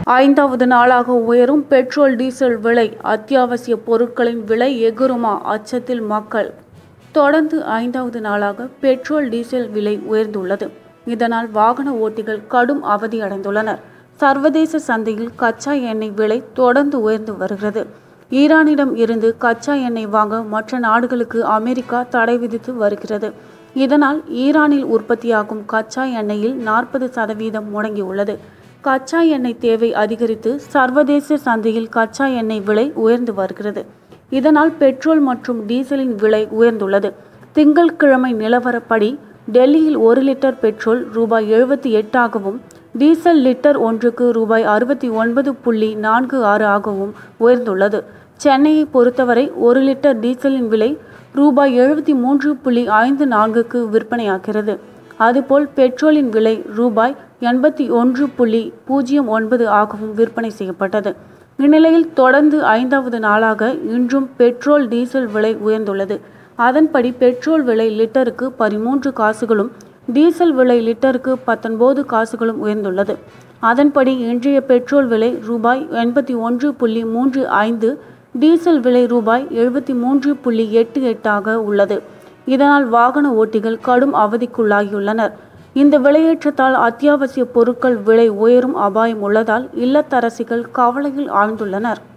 ஐந்தாவது நாளாக உயரும் பெட்ரோல் டீசல் விலை அத்தியாவசிய பொருட்களின் விலை எகுருமா அச்சத்தில் மக்கள் தொடர்ந்து ஐந்தாவது நாளாக பெட்ரோல் டீசல் விலை உயர்ந்துள்ளது இதனால் வாகன ஓட்டிகள் கடும் அவதியடைந்துள்ளனர் சர்வதேச சந்தையில் கச்சா எண்ணெய் விலை தொடர்ந்து உயர்ந்து வருகிறது ஈரானிடம் இருந்து கச்சா எண்ணெய் வாங்க மற்ற நாடுகளுக்கு அமெரிக்கா தடை விதித்து வருகிறது இதனால் ஈரானில் உற்பத்தியாகும் கச்சா எண்ணெயில் நாற்பது சதவீதம் முடங்கியுள்ளது கச்சா எண்ணெய் தேவை அதிகரித்து சர்வதேச சந்தையில் கச்சா எண்ணெய் விலை உயர்ந்து வருகிறது இதனால் பெட்ரோல் மற்றும் டீசலின் விலை உயர்ந்துள்ளது திங்கட்கிழமை நிலவரப்படி டெல்லியில் ஒரு லிட்டர் பெட்ரோல் ரூபாய் எழுபத்தி எட்டாகவும் டீசல் லிட்டர் ஒன்றுக்கு ரூபாய் அறுபத்தி ஒன்பது புள்ளி நான்கு ஆறு ஆகவும் உயர்ந்துள்ளது சென்னையை பொறுத்தவரை ஒரு லிட்டர் டீசலின் விலை ரூபாய் எழுபத்தி மூன்று புள்ளி ஐந்து நான்குக்கு விற்பனையாகிறது அதுபோல் பெட்ரோலின் விலை ரூபாய் எண்பத்தி ஒன்று புள்ளி பூஜ்ஜியம் ஒன்பது ஆகவும் விற்பனை செய்யப்பட்டது இந்நிலையில் தொடர்ந்து ஐந்தாவது நாளாக இன்றும் பெட்ரோல் டீசல் விலை உயர்ந்துள்ளது அதன்படி பெட்ரோல் விலை லிட்டருக்கு பதிமூன்று காசுகளும் டீசல் விலை லிட்டருக்கு பத்தொன்பது காசுகளும் உயர்ந்துள்ளது அதன்படி இன்றைய பெட்ரோல் விலை ரூபாய் எண்பத்தி ஒன்று புள்ளி மூன்று ஐந்து டீசல் விலை ரூபாய் எழுபத்தி மூன்று புள்ளி எட்டு எட்டாக உள்ளது இதனால் வாகன ஓட்டிகள் கடும் அவதிக்குள்ளாகியுள்ளனர் இந்த விலையேற்றத்தால் அத்தியாவசிய பொருட்கள் விலை உயரும் அபாயம் உள்ளதால் இல்லத்தரசிகள் கவலையில் ஆழ்ந்துள்ளனர்